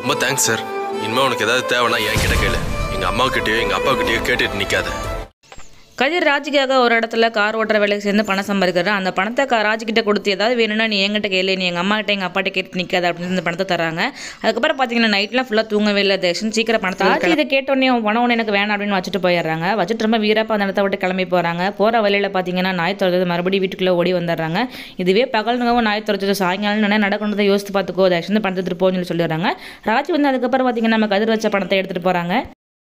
ரொம்ப thanks sir இனிமே உனக்கு ஏதாவது தேவைன்னா என்கிட்ட கேளு எங்க அம்மாக்கிட்டயோ எங்க அப்பாக்கிட்டயோ கேட்டுட்டு நிக்காத கதிர் ராஜுக்காக ஒரு இடத்துல கார் ஓட்டுற வேலைக்கு சேர்ந்து பணம் சம்பாதிக்கிறாரு அந்த பணத்தை கா- ராஜுக்கிட்ட கொடுத்து ஏதாவது வேணும்னா நீ என்கிட்ட கேளு நீ எங்கள் அம்மாகிட்ட எங்கள் அப்பாட்ட கேட்டு நிற்காத அப்படின்னு இந்த பணத்தை தராங்க அதுக்கப்புறம் பார்த்தீங்கன்னா நைட்லாம் ஃபுல்லாக தூங்கவே இல்லை தர்ஷன் சீக்கிரம் பணத்தை ராஜு இதை கேட்டோடனே உன் பணம் ஒன்று எனக்கு வேணாம் அப்படின்னு வச்சுட்டு போயிடுறாங்க வச்சுட்டு ரொம்ப வீரப்பா அந்த இடத்த விட்டு கிளம்பி போகிறாங்க போகிற வழியில் பார்த்தீங்கன்னா நாய் துறந்தது மறுபடியும் வீட்டுக்குள்ளே ஓடி வந்துடுறாங்க இதுவே பகல்னவும் நாய் துறச்சது சாயங்காலம் என்ன நடக்கிறத யோசித்து பார்த்துக்கோ தர்ஷன் பணத்தை எடுத்துட்டு போன்னு சொல்லி சொல்லிடுறாங்க ராஜு வந்து அதுக்கப்புறம் பார்த்தீங்கன்னா நம்ம கதிர் வச்ச பணத்தை எடுத்துகிட்டு போகிறாங்க